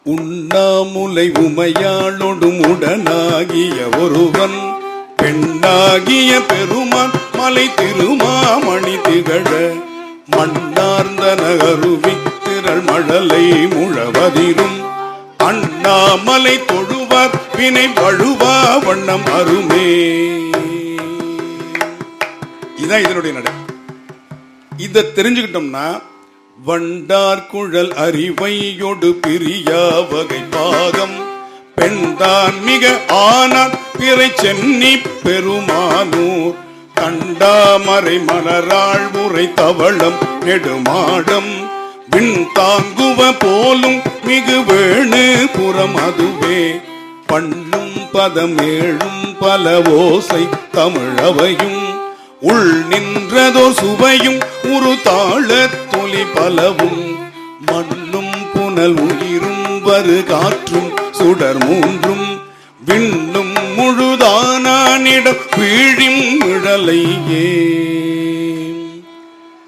உண்ணாமுலை உமையாளொடும் உடனாகிய ஒருவன் பெண்ணாகிய பெருமான் மலை திருமாமணி திகழ மண்ணார்ந்த நகருவி திரள் மழலை முழவதிரும் அண்ணாமலை தொழுவார் வினை வழுவா வண்ணம் அருமே இதான் இதனுடைய நடை இத தெரிஞ்சுக்கிட்டோம்னா வண்டார் குழல் அறிவையொடு பிரியா வகை பாகம் பெண்தான் மிக ஆனார் பிறை சென்னி பெருமானூர் கண்டாமரை மலராள் உரை தவளம் நெடுமாடம் விண் தாங்குவ போலும் மிகு வேணு புறம் அதுவே பண்ணும் பதம் ஏழும் பல ஓசை தமிழவையும் உள் நின்றதோ சுவையும் ஒரு தாழ தொலி பலவும் மண்ணும் புனல் உயிரும் வரு காற்றும் சுடர் மூன்றும் விண்ணும் முழுதானிடம் வீழிம் நிழலையே